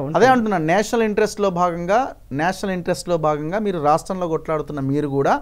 ఉంటుంది. అదే అంటున్నాను నేషనల్ ఇంట్రెస్ట్లో భాగంగా నేషనల్ ఇంట్రెస్ట్లో భాగంగా మీరు రాష్ట్రంలో కొట్లాడుతున్న మీరు కూడా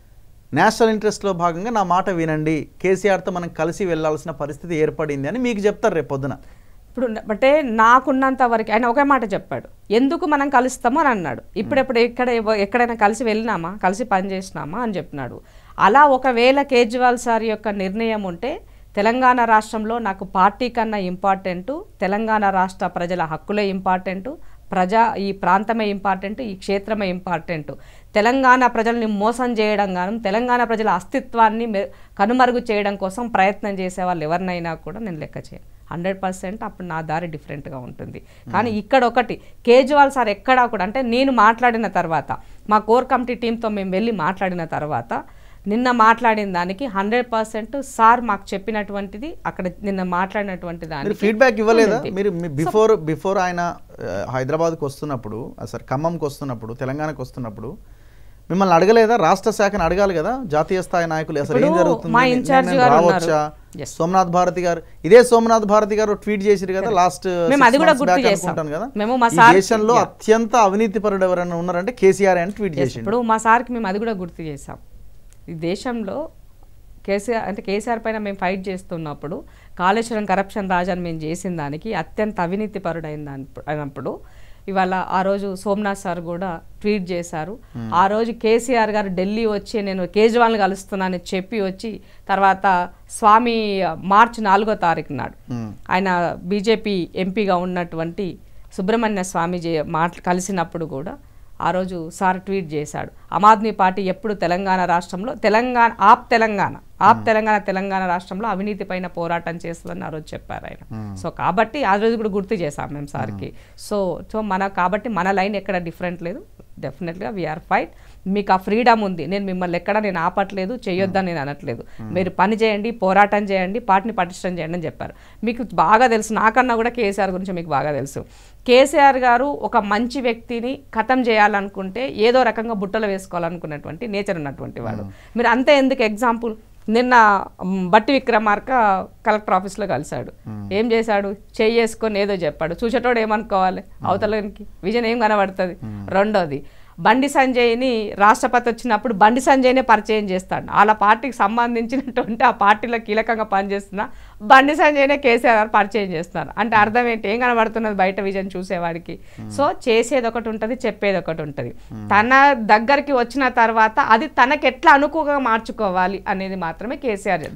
నేషనల్ ఇంట్రెస్ట్లో భాగంగా నా మాట వినండి కేసీఆర్తో మనం కలిసి వెళ్ళాల్సిన పరిస్థితి ఏర్పడింది అని మీకు చెప్తారు రేపు పొద్దున ఇప్పుడు న- అంటే నాకున్నంత వరకు ఆయన ఒకే మాట చెప్పాడు ఎందుకు మనం కలుస్తాము అని అన్నాడు ఇప్పుడెప్పుడు ఎక్కడ ఎవ- ఎక్కడైనా కలిసి వెళ్ళినామా కలిసి పని చేసినామా అని చెప్పినాడు అలా ఒకవేళ కేజ్రీవాల్ సార్ యొక్క నిర్ణయం ఉంటే తెలంగాణ రాష్ట్రంలో నాకు పార్టీ కన్నా ఇంపార్టెంట్ తెలంగాణ రాష్ట్ర ప్రజల హక్కులే ఇంపార్టెంట్ ప్రజా ఈ ప్రాంతమే ఇంపార్టెంట్ ఈ క్షేత్రమే ఇంపార్టెంట్ తెలంగాణ ప్రజల్ని మోసం చేయడం గాను తెలంగాణ ప్రజల అస్తిత్వాన్ని మె- కనుమరుగు చేయడం కోసం ప్రయత్నం చేసే వాళ్ళు ఎవరినైనా కూడా నేను లెక్క చేయను హండ్రెడ్ పర్సెంట్ అప్పుడు నా దారి డిఫరెంట్గా ఉంటుంది కానీ ఇక్కడ ఒకటి కేజ్రీవాల్ సార్ ఎక్కడా కూడా అంటే నేను మాట్లాడిన తర్వాత మా కోర్ కమిటీ టీంతో మేము వెళ్ళి మాట్లాడిన తర్వాత నిన్న మాట్లాడిన దానికి హండ్రెడ్ పర్సెంట్ సార్ మాకు చెప్పినటువంటిది అక్కడ నిన్న మాట్లాడినటువంటి మీరు దానికి ఫీడ్బ్యాక్ ఇవ్వలేదా ఉండింది. మీరు బిఫోర్ బిఫోర్ ఆయన ఆ, హైదరాబాద్కి వస్తున్నప్పుడు సార్ ఖమ్మంకి వస్తున్నప్పుడు తెలంగాణకు వస్తున్నప్పుడు మిమ్మల్ని అడగలేదా రాష్ట్ర శాఖను అడగాలి కదా జాతీయ స్థాయి నాయకులు అసలు ఏం ఇప్పుడు జరుగుతుంది మా నేను- ఇన్ఛార్జ్ నేను గారు రావచ్చా Yes. సోమనాథ్ భారతి గారు ఇదే సోమనాథ్ భారతి గారు ట్వీట్ చేసిరు కదా లాస్ట్ మేము అది కూడా గుర్తు చేస్తాం. అనుకుంటాను కదా మేము మా ఈ సార్ దేశంలో అత్యంత అవినీతి పరుడు ఎవరైనా ఉన్నారంటే కేసీఆర్ అని ట్వీట్ చేసిండు ఇప్పుడు మా సార్కి మేము అది కూడా గుర్తు చేసాం ఈ దేశంలో కేసీఆర్ అంటే కేసీఆర్ పైన మేము ఫైట్ చేస్తున్నప్పుడు కాళేశ్వరం కరప్షన్ రాజాని మేము చేసిన దానికి అత్యంత అవినీతి పరుడైన దాని అయినప్పుడు ఇవాళ ఆ రోజు సోమనాథ్ సార్ కూడా ట్వీట్ చేశారు ఆ రోజు కేసీఆర్ గారు ఢిల్లీ వచ్చి నేను కేజ్రీవాల్ని కలుస్తున్నానని చెప్పి వచ్చి తర్వాత స్వామి మార్చి నాలుగో తారీఖు నాడు మ్మ్. ఆయన బీజేపీ ఎంపీగా ఉన్నటువంటి సుబ్రహ్మణ్య స్వామీజీ మాట్లా కలిసినప్పుడు కూడా ఆ రోజు సార్ ట్వీట్ చేశాడు ఆమ్ ఆద్మీ పార్టీ ఎప్పుడు తెలంగాణ రాష్ట్రంలో తెలంగాణ ఆప్ తెలంగాణ ఆప్ తెలంగాణ తెలంగాణ రాష్ట్రంలో అవినీతి పైన పోరాటం చేస్తుందని ఆ రోజు చెప్పారు ఆయన సో కాబట్టి ఆ రోజు కూడా గుర్తు చేశాం మేము సార్కి సో సో మన కాబట్టి మన లైన్ ఎక్కడ డిఫరెంట్ లేదు డెఫినెట్గా వీఆర్ ఫైట్ మీకు ఆ ఫ్రీడమ్ ఉంది నేను మిమ్మల్ని ఎక్కడ నేను ఆపట్లేదు చేయొద్దని నేను అనట్లేదు మీరు పని చేయండి పోరాటం చేయండి పార్టీని పటిష్టం చేయండి అని చెప్పారు మీకు బాగా తెలుసు నాకన్నా కూడా కేసీఆర్ గురించి మీకు బాగా తెలుసు కేసీఆర్ గారు ఒక మంచి వ్యక్తిని ఖతం చేయాలనుకుంటే ఏదో రకంగా బుట్టలు వేసుకోవాలనుకున్నటువంటి నేచర్ ఉన్నటువంటి వాడు మీరు అంతే ఎందుకు ఎగ్జాంపుల్ నిన్న మ్, బట్టి విక్రమార్క కలెక్టర్ ఆఫీస్లో కలిశాడు ఏం చేశాడు చెయ్యి వేసుకొని ఏదో చెప్పాడు చూసేటోడు ఏమనుకోవాలి అవతలకి విజన్ ఏం కనబడుతుంది రెండోది బండి సంజయ్ని రాష్ట్రపతి వచ్చినప్పుడు బండి సంజయ్నే పరిచయం చేస్తాడు వాళ్ళ పార్టీకి సంబంధించినటువంటి ఆ పార్టీలో కీలకంగా పనిచేస్తున్న బండి సంజయ్నే కేసీఆర్ గారు పరిచయం చేస్తున్నారు అంటే అర్థం ఏంటి ఏం కనబడుతున్నది బయట విజన్ చూసేవాడికి సో చేసేది ఒకటి ఉంటుంది చెప్పేది ఒకటి ఉంటుంది తన దగ్గరికి వచ్చిన తర్వాత అది తనకి ఎట్లా అనుకువగా మార్చుకోవాలి అనేది మాత్రమే కేసీఆర్